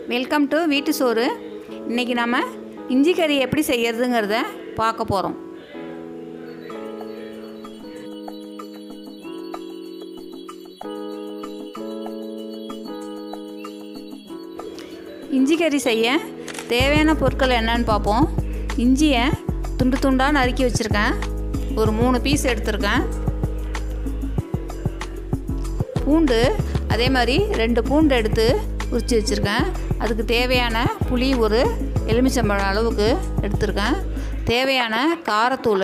welcome to வீட்டு சோறு இன்றைக்கி நம்ம இஞ்சி கறி எப்படி செய்யறதுங்கிறத பார்க்க போகிறோம் இஞ்சி கறி செய்ய தேவையான பொருட்கள் என்னன்னு பார்ப்போம் இஞ்சியை துண்டு துண்டாக நறுக்கி வச்சுருக்கேன் ஒரு மூணு பீஸ் எடுத்திருக்கேன் பூண்டு அதே மாதிரி ரெண்டு பூண்டு எடுத்து உரித்து வச்சுருக்கேன் அதுக்கு தேவையான புளி ஒரு எலுமிச்சம்பழம் அளவுக்கு எடுத்திருக்கேன் தேவையான காரத்தூள்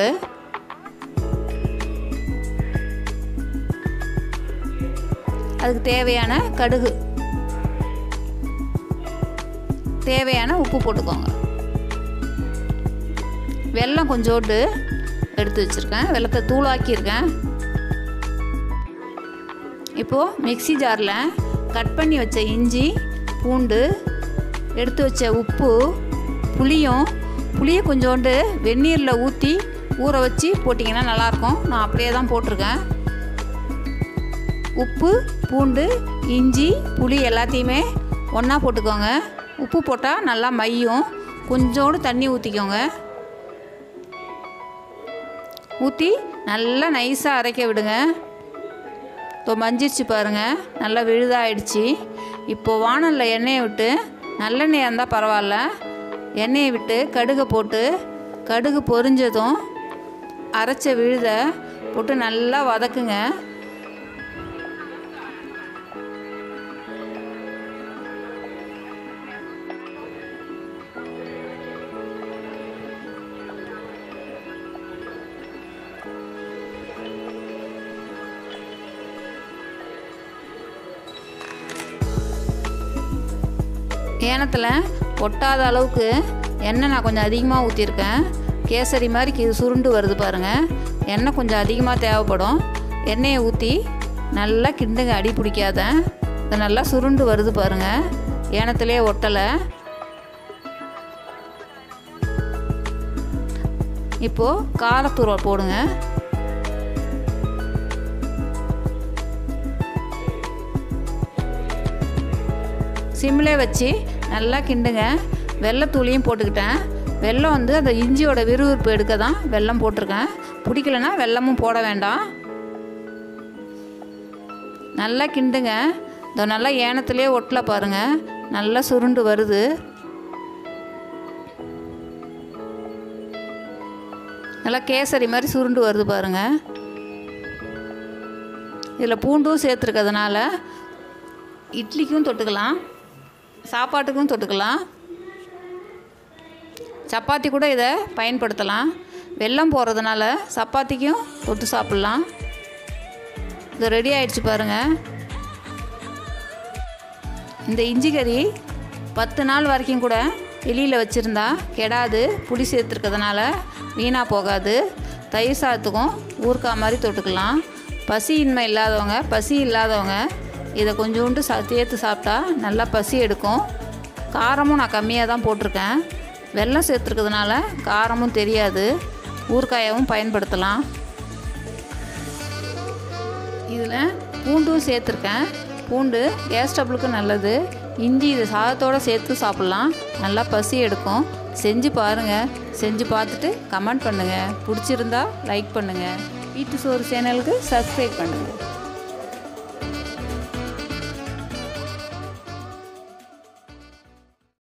அதுக்கு தேவையான கடுகு தேவையான உப்பு போட்டுக்கோங்க வெல்லம் கொஞ்சோண்டு எடுத்து வச்சுருக்கேன் வெள்ளத்தை தூளாக்கியிருக்கேன் இப்போது மிக்சி ஜாரில் கட் பண்ணி வச்ச இஞ்சி பூண்டு எடுத்து வச்ச உப்பு புளியும் புளியை கொஞ்சோண்டு வெந்நீரில் ஊற்றி ஊற வச்சு போட்டிங்கன்னா நல்லாயிருக்கும் நான் அப்படியே தான் போட்டிருக்கேன் உப்பு பூண்டு இஞ்சி புளி எல்லாத்தையுமே ஒன்றா போட்டுக்கோங்க உப்பு போட்டால் நல்லா மையும் கொஞ்சோண்டு தண்ணி ஊற்றிக்கோங்க ஊற்றி நல்லா நைஸாக அரைக்க விடுங்க இப்போ மஞ்சிருச்சு பாருங்கள் நல்லா விழுதாயிடுச்சு இப்போது வானலில் எண்ணெயை விட்டு நல்லெண்ணெயாக இருந்தால் பரவாயில்ல எண்ணெயை விட்டு கடுகை போட்டு கடுகு பொரிஞ்சதும் அரைச்ச விழுத போட்டு நல்லா வதக்குங்க ஏனத்தில் ஒட்டாத அளவுக்கு எண்ணெய் நான் கொஞ்சம் அதிகமாக ஊற்றிருக்கேன் கேசரி மாதிரி கி சுருண்டு வருது பாருங்கள் எண்ணெய் கொஞ்சம் அதிகமாக தேவைப்படும் எண்ணெயை ஊற்றி நல்லா கிண்டுங்க அடி பிடிக்காத இது நல்லா சுருண்டு வருது பாருங்கள் ஏனத்திலே ஒட்டலை இப்போது காரத்தூரல் போடுங்க சிம்மிலே வச்சு நல்லா கிண்டுங்க வெள்ளத்தூளியும் போட்டுக்கிட்டேன் வெல்லம் வந்து அந்த இஞ்சியோட விறுவிறுப்பு எடுக்க தான் வெல்லம் போட்டிருக்கேன் பிடிக்கலனா வெல்லமும் போட வேண்டாம் நல்லா கிண்டுங்க இந்த நல்லா ஏனத்துலேயே ஒட்டல பாருங்கள் நல்லா சுருண்டு வருது நல்லா கேசரி மாதிரி சுருண்டு வருது பாருங்கள் இதில் பூண்டும் சேர்த்துருக்கிறதுனால இட்லிக்கும் தொட்டுக்கலாம் சாப்பாட்டுக்கும் தொட்டுக்கலாம் சப்பாத்தி கூட இதை பயன்படுத்தலாம் வெல்லம் போடுறதுனால சப்பாத்திக்கும் தொட்டு சாப்பிட்லாம் இது ரெடி ஆயிடுச்சு பாருங்கள் இந்த இஞ்சி கறி பத்து நாள் வரைக்கும் கூட வெளியில் வச்சுருந்தா கெடாது புளி சேர்த்துருக்கிறதுனால வீணாக போகாது தயிர் சாதத்துக்கும் ஊறுக்காய் மாதிரி தொட்டுக்கலாம் பசியின்மை இல்லாதவங்க பசி இல்லாதவங்க இதை கொஞ்சோண்டு சா சேர்த்து சாப்பிட்டா நல்லா பசி எடுக்கும் காரமும் நான் கம்மியாக தான் போட்டிருக்கேன் வெல்லம் சேர்த்துருக்கிறதுனால காரமும் தெரியாது ஊறுகாயாவும் பயன்படுத்தலாம் இதில் பூண்டும் சேர்த்துருக்கேன் பூண்டு கேஸ் ட்ரபிளுக்கு நல்லது இஞ்சி இது சாதத்தோடு சேர்த்து சாப்பிட்லாம் நல்லா பசி எடுக்கும் செஞ்சு பாருங்கள் செஞ்சு பார்த்துட்டு கமெண்ட் பண்ணுங்கள் பிடிச்சிருந்தா லைக் பண்ணுங்கள் வீட்டு சோறு சேனலுக்கு சப்ஸ்கிரைப் பண்ணுங்கள்